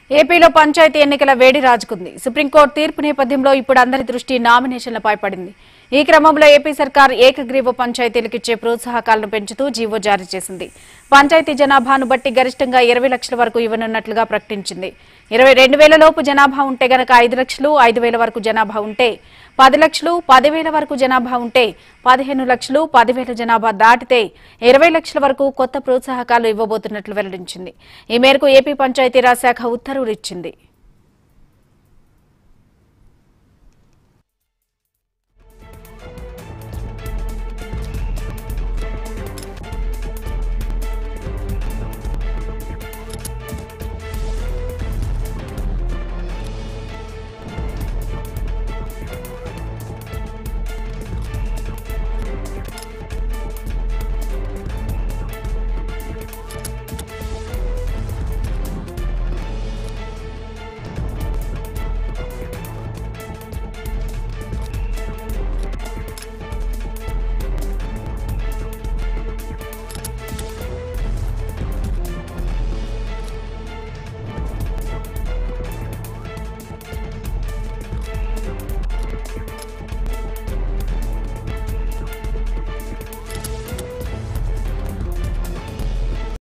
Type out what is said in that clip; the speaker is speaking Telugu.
ఏపీలో పంచాయతీ ఎన్నికల వేడి రాజుకుంది సుప్రీంకోర్టు తీర్పు నేపథ్యంలో ఇప్పుడు అందరి దృష్టి నామినేషన్లపై పడింది ఈ క్రమంలో ఏపీ సర్కార్ ఏకగ్రీవ పంచాయతీలకు ఇచ్చే ప్రోత్సాహకాలను పెంచుతూ జీవో జారీ చేసింది పంచాయతీ జనాభాను బట్టి గరిష్టంగా ఇరవై లక్షల వరకు ఇవ్వనున్నట్లుగా ప్రకటించింది ఇరవై రెండు వేల లోపు జనాభా ఉంటే గనక ఐదు లక్షలు ఐదు వేల వరకు జనాభా ఉంటే పది లక్షలు పదివేల వరకు జనాభా ఉంటే పదిహేను లక్షలు పదివేల జనాభా దాటితే ఇరవై లక్షల వరకు కొత్త ప్రోత్సాహకాలు ఇవ్వబోతున్నట్లు వెల్లడించింది ఈ మేరకు ఏపీ పంచాయతీరాజ్ శాఖ ఉత్తర్వులు ఇచ్చింది